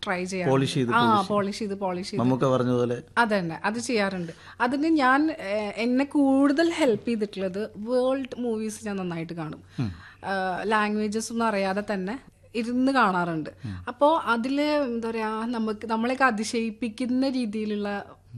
Try Polish ചെയ്യാറുണ്ട് ചെയ്ത്, ആ പോളിഷ് ചെയ്ത് പോളിഷ് ചെയ്ത് മമ്മൂക്ക പറഞ്ഞതുപോലെ അതന്നെ അത് ചെയ്യാറുണ്ട് അതിന് ഞാൻ ഏഹ്, എന്നെ കൂടുതൽ ഹെൽപ്പ് ചെയ്തിട്ടുള്ളത് വേൾഡ് മൂവീസ് ഞാൻ നന്നായിട്ട് കാണും ലാംഗ്വേജസ് ഒന്നും അറിയാതെ തന്നെ ഇരുന്ന് കാണാറുണ്ട് അപ്പോൾ അതിൽ എന്താ പറയുക നമുക്ക് നമ്മളെയൊക്കെ അതിശയിപ്പിക്കുന്ന രീതിയിലുള്ള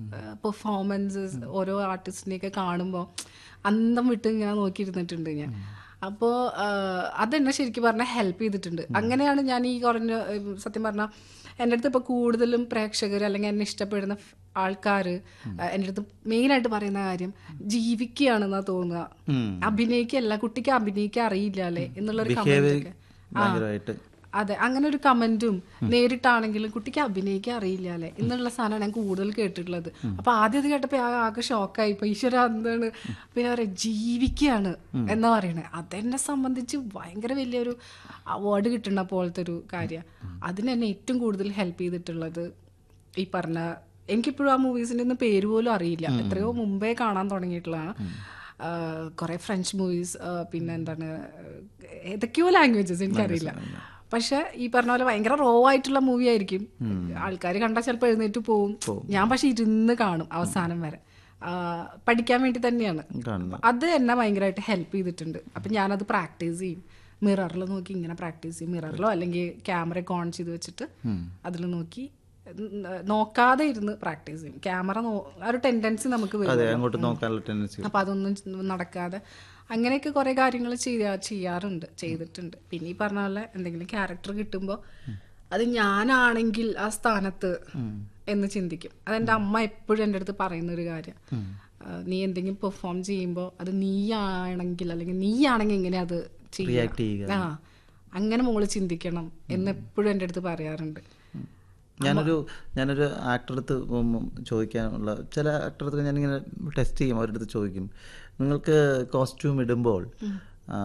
പെർഫോമൻസസ് ഓരോ ആർട്ടിസ്റ്റിനെയൊക്കെ കാണുമ്പോൾ അന്തം വിട്ട് ഇങ്ങനെ നോക്കിയിരുന്നിട്ടുണ്ട് ഞാൻ അപ്പോൾ അതെന്നെ ശരിക്കും പറഞ്ഞാൽ ഹെൽപ്പ് ചെയ്തിട്ടുണ്ട് അങ്ങനെയാണ് ഞാൻ ഈ കുറഞ്ഞ ഏഹ്, സത്യം പറഞ്ഞാൽ എൻ്റെ അടുത്ത് ഇപ്പോൾ കൂടുതലും പ്രേക്ഷകർ അല്ലെങ്കിൽ എന്നെ ഇഷ്ടപ്പെടുന്ന ആൾക്കാർ എൻ്റെ അടുത്ത് മെയിനായിട്ട് പറയുന്ന കാര്യം ജീവിക്കുകയാണെന്നാ തോന്നുക അഭിനയിക്കല്ല കുട്ടിക്ക് അഭിനയിക്കാൻ അറിയില്ല അല്ലേ എന്നുള്ളൊരു കമന്റ് ഒക്കെ ഭയങ്കരമായിട്ട് അതെ അങ്ങനെ ഒരു കമന്റും നേരിട്ടാണെങ്കിലും കുട്ടിക്ക് അഭിനയിക്കാൻ അറിയില്ല അല്ലേ എന്നുള്ള സാധനമാണ് ഞാൻ കൂടുതൽ കേട്ടിട്ടുള്ളത് അപ്പൊ ആദ്യം അത് കേട്ടപ്പോ ആ- ആകെ ഷോക്കായി ഇപ്പൊ ഈശ്വര എന്താണ് പിന്നെ പറയാ ജീവിക്കുകയാണ് എന്നാ പറയണേ അതെന്നെ സംബന്ധിച്ച് ഭയങ്കര വലിയൊരു അവാർഡ് കിട്ടുന്ന പോലത്തെ ഒരു കാര്യം അതിന് എന്നെ ഏറ്റവും കൂടുതൽ ഹെൽപ്പ് ചെയ്തിട്ടുള്ളത് ഈ പറഞ്ഞ എനിക്കിപ്പോഴും ആ മൂവീസിന്റെ ഒന്നും പേര് പോലും അറിയില്ല എത്രയോ മുമ്പേ കാണാൻ തുടങ്ങിയിട്ടുള്ളതാണ് കുറെ ഫ്രഞ്ച് മൂവീസ് പിന്നെ എന്താണ് ഏതൊക്കെയോ ലാംഗ്വേജസ് എനിക്കറിയില്ല പക്ഷെ ഈ പറഞ്ഞ പോലെ ഭയങ്കര റോ ആയിട്ടുള്ള മൂവി ആയിരിക്കും ആൾക്കാർ കണ്ടാൽ ചിലപ്പോൾ എഴുന്നേറ്റ് പോവും ഞാൻ പക്ഷെ ഇരുന്ന് കാണും അവസാനം വരെ ആ, പഠിക്കാൻ വേണ്ടി തന്നെയാണ് കാണുന്നു അത് എന്നെ ഭയങ്കരമായിട്ട് ഹെൽപ്പ് ചെയ്തിട്ടുണ്ട് അപ്പം ഞാനത് പ്രാക്ടീസ് ചെയ്യും മിററിൽ നോക്കി ഇങ്ങനെ പ്രാക്ടീസ് ചെയ്യും മിററിലോ അല്ലെങ്കിൽ ക്യാമറ ഓൺ ചെയ്ത് വെച്ചിട്ട് അതിൽ നോക്കി ഉം, നോക്കാതെ ഇരുന്ന് പ്രാക്ടീസ് ചെയ്യും ക്യാമറ ആ ഒരു ടെൻഡൻസി നമുക്ക് വരും അതെ അങ്ങോട്ട് നോക്കാനുള്ള ടെൻഡൻസി അപ്പം അതൊന്നും നടക്കാതെ അങ്ങനെയൊക്കെ കുറേ കാര്യങ്ങൾ ചെയ്യാ ചെയ്യാറുണ്ട് ചെയ്തിട്ടുണ്ട് പിന്നെ ഈ പറഞ്ഞ പോലെ എന്തെങ്കിലും ക്യാരക്ടർ കിട്ടുമ്പോൾ അത് ഞാനാണെങ്കിൽ ആ സ്ഥാനത്ത് എന്ന് ചിന്തിക്കും അതെൻ്റെ അമ്മ എപ്പോഴും എൻ്റെ അടുത്ത് പറയുന്ന ഒരു കാര്യം നീ എന്തെങ്കിലും പെർഫോം ചെയ്യുമ്പോൾ അത് നീയാണെങ്കിൽ അല്ലെങ്കിൽ നീയാണെങ്കിൽ എങ്ങനെ അത് റിയാക്ട് ചെയ്യുക ചെയ്യുക ആ അങ്ങനെ മോള് ചിന്തിക്കണം എന്ന് എപ്പോഴും എൻ്റെ അടുത്ത് പറയാറുണ്ട് ഞാനൊരു ഞാനൊരു ആക്ടറെ അടുത്ത് പോകുമ്പം ചോദിക്കാനുള്ള ചില ആക്ടറെ അടുത്ത് ഞാനിങ്ങനെ ടെസ്റ്റ് ചെയ്യും അവരുടെ അടുത്ത് ചോദിക്കും നിങ്ങൾക്ക് കോസ്റ്റ്യൂം ഇടുമ്പോൾ ആ,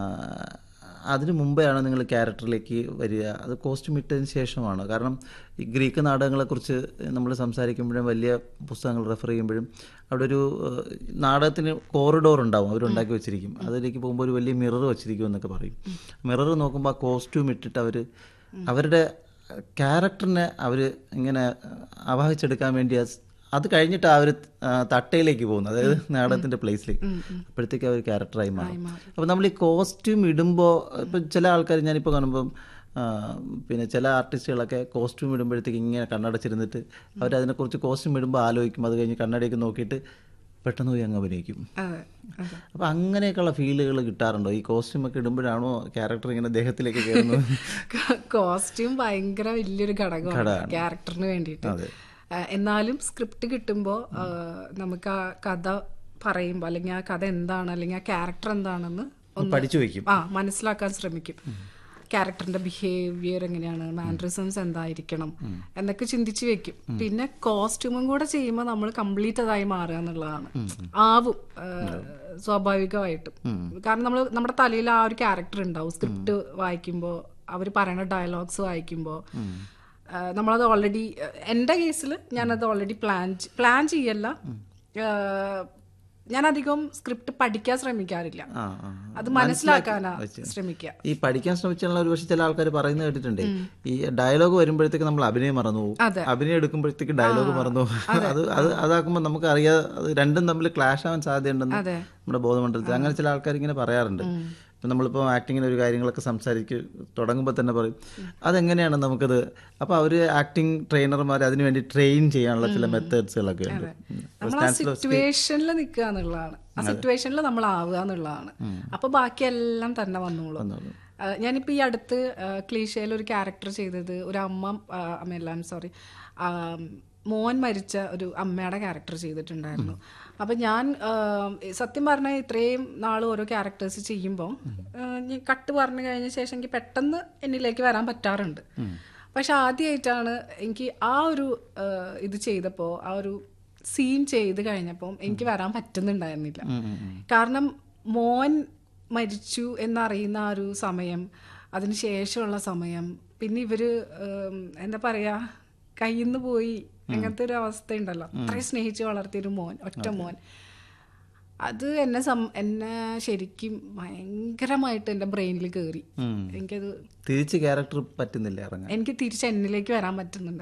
അതിന് മുമ്പെയാണ് നിങ്ങൾ ക്യാരക്ടറിലേക്ക് വരിക അത് കോസ്റ്റ്യൂം ഇട്ടതിന് ശേഷമാണ് കാരണം ഈ ഗ്രീക്ക് നാടകങ്ങളെക്കുറിച്ച് നമ്മൾ സംസാരിക്കുമ്പോഴും വലിയ പുസ്തകങ്ങൾ റെഫർ ചെയ്യുമ്പോഴും അവിടെ ഒരു ഏഹ്, നാടകത്തിന് കോറിഡോർ ഉണ്ടാവും അവരുണ്ടാക്കി വെച്ചിരിക്കും അതിലേക്ക് പോകുമ്പോൾ ഒരു വലിയ മിറർ വെച്ചിരിക്കും എന്നൊക്കെ പറയും മിറർ നോക്കുമ്പോൾ ആ കോസ്റ്റ്യൂം ഇട്ടിട്ട് അവർ അവരുടെ ക്യാരക്ടറിനെ അവർ ഇങ്ങനെ ആവാഹിച്ചെടുക്കാൻ വേണ്ടി ആ സ്- അത് കഴിഞ്ഞിട്ട് അവർ തട്ടയിലേക്ക് പോകുന്നത് അതായത് നാടകത്തിന്റെ പ്ലേസിലേക്ക് അപ്പോഴത്തേക്ക് അവർ ക്യാരക്ടറായി മാറും അപ്പോൾ നമ്മൾ ഈ കോസ്റ്റ്യൂം ഇടുമ്പോൾ ഇപ്പം ചില ആൾക്കാർ ഞാനിപ്പോൾ കാണുമ്പം ആ, പിന്നെ ചില ആർട്ടിസ്റ്റുകളൊക്കെ കോസ്റ്റ്യൂം ഇടുമ്പോഴത്തേക്ക് ഇങ്ങനെ കണ്ണടച്ചിരുന്നിട്ട് അവരതിനെക്കുറിച്ച് കോസ്റ്റ്യൂം ഇടുമ്പോൾ ആലോചിക്കും അത് കഴിഞ്ഞ് കണ്ണടയൊക്കെ നോക്കിയിട്ട് പെട്ടെന്ന് പോയി അങ്ങ് അഭിനയിക്കും അതെ അതെ അപ്പോൾ അങ്ങനെയൊക്കെയുള്ള ഫീലുകൾ കിട്ടാറുണ്ടോ ഈ കോസ്റ്റ്യൂം ഒക്കെ ഇടുമ്പോഴാണോ ക്യാരക്ടർ ഇങ്ങനെ ദേഹത്തിലേക്ക് കയറുന്നത് കോസ്റ്റ്യൂം ഭയങ്കര വലിയൊരു ഘടകമാണ് ഘടകമാണ്. ക്യാരക്ടറിന് വേണ്ടിയിട്ട് അതെ. ആ, എന്നാലും സ്ക്രിപ്റ്റ് കിട്ടുമ്പോൾ നമുക്ക് ആ കഥ പറയുമ്പോൾ അല്ലെങ്കിൽ ആ കഥ എന്താണ് അല്ലെങ്കിൽ ആ ക്യാരക്ടർ എന്താണെന്ന് ഒന്ന് പഠിച്ചു വെക്കും ആ മനസ്സിലാക്കാൻ ശ്രമിക്കും ക്യാരക്ടറിന്റെ ബിഹേവിയർ എങ്ങനെയാണ് മാനറിസംസ് എന്തായിരിക്കണം എന്നൊക്കെ ചിന്തിച്ച് വെക്കും പിന്നെ കോസ്റ്റ്യൂമും കൂടെ ചെയ്യുമ്പോൾ നമ്മൾ കംപ്ലീറ്റ് അതായി മാറുക എന്നുള്ളതാണ് ആവും ആ, സ്വാഭാവികമായിട്ടും കാരണം നമ്മൾ നമ്മുടെ തലയിൽ ആ ഒരു ക്യാരക്ടർ ഉണ്ടാവും സ്ക്രിപ്റ്റ് വായിക്കുമ്പോൾ അവർ പറയുന്ന ഡയലോഗ്സ് വായിക്കുമ്പോൾ നമ്മളത് ഓൾറെഡി എൻ്റെ കേസിൽ ഞാനത് ഓൾറെഡി പ്ലാൻ പ്ലാൻ ചെയ്യല്ല ആ, ഞാൻ അധികം സ്ക്രിപ്റ്റ് പഠിക്കാൻ ശ്രമിക്കാറില്ല ആ ആ അത് മനസ്സിലാക്കാനാ ശ്രമിക്കുക ഈ പഠിക്കാൻ ശ്രമിച്ചുള്ള ഒരു പക്ഷേ ചില ആൾക്കാർ പറയുന്നത് കേട്ടിട്ടുണ്ട് ഈ ഡയലോഗ് വരുമ്പോഴത്തേക്ക് നമ്മൾ അഭിനയം മറന്നു പോകും അതെ. അഭിനയം എടുക്കുമ്പോഴത്തേക്ക് ഡയലോഗ് മറന്നു പോകും അത് അത് അതാക്കുമ്പോൾ നമുക്ക് അറിയാതെ അത് രണ്ടും തമ്മിൽ ക്ലാഷ് ആവാൻ സാധ്യതയുണ്ടെന്ന് അതെ നമ്മുടെ ബോധമണ്ഡലത്തിൽ അങ്ങനെ ചില ആൾക്കാർ ഇങ്ങനെ പറയാറുണ്ട് ഇപ്പം നമ്മളിപ്പോൾ ആക്ടിങ്ങിന് ഒരു കാര്യങ്ങളൊക്കെ സംസാരിക്ക് തുടങ്ങുമ്പോൾ തന്നെ പറയും അതെങ്ങനെയാണ് നമുക്കത് അപ്പോൾ അവർ ആക്ടിങ് ട്രെയിനർമാർ അതിന് വേണ്ടി ട്രെയിൻ ചെയ്യാനുള്ള ചില മെത്തേഡ്സുകളൊക്കെ ഉണ്ട് നമ്മൾ ആ സിറ്റുവേഷനിൽ നിൽക്കുക എന്നുള്ളതാണ് ആ സിറ്റുവേഷനിൽ നമ്മൾ ആവുക എന്നുള്ളതാണ് അപ്പൊ ബാക്കിയെല്ലാം തന്നെ വന്നോളും ആ, ഞാനിപ്പോ ഈ അടുത്ത് ക്ലീഷയിൽ ഒരു ക്യാരക്ടർ ചെയ്തത് ഒരു അമ്മ ആ, അമ്മയെല്ലാം സോറി മോൻ മരിച്ച ഒരു അമ്മയുടെ ക്യാരക്ടർ ചെയ്തിട്ടുണ്ടായിരുന്നു അപ്പം ഞാൻ ആ, സത്യം പറഞ്ഞാൽ ഇത്രയും നാൾ ഓരോ ക്യാരക്ടേഴ്സ് ചെയ്യുമ്പോൾ കട്ട് പറഞ്ഞു കഴിഞ്ഞ ശേഷം എനിക്ക് പെട്ടെന്ന് എന്നിലേക്ക് വരാൻ പറ്റാറുണ്ട് പക്ഷെ ആദ്യമായിട്ടാണ് എനിക്ക് ആ ഒരു ആ, ഇത് ചെയ്തപ്പോൾ ആ ഒരു സീൻ ചെയ്ത് കഴിഞ്ഞപ്പോൾ എനിക്ക് വരാൻ പറ്റുന്നുണ്ടായിരുന്നില്ല കാരണം മോൻ മരിച്ചു എന്നറിയുന്ന ആ ഒരു സമയം അതിന് ശേഷമുള്ള സമയം പിന്നെ ഇവര് ഉം, എന്താ പറയാ കയ്യിൽ നിന്ന് പോയി അങ്ങനത്തെ ഒരു അവസ്ഥ ഉണ്ടല്ലോ അത്രയും സ്നേഹിച്ച് വളർത്തിയൊരു മോൻ ഒറ്റ മോൻ അത് എന്നെ സം എന്നെ ശരിക്കും ഭയങ്കരമായിട്ട് എൻ്റെ ബ്രെയിനിൽ കയറി എനിക്കത് തിരിച്ച് ക്യാരക്ടർ പറ്റുന്നില്ല ഇറങ്ങാൻ എനിക്ക് തിരിച്ച് എന്നിലേക്ക് വരാൻ പറ്റുന്നുണ്ട്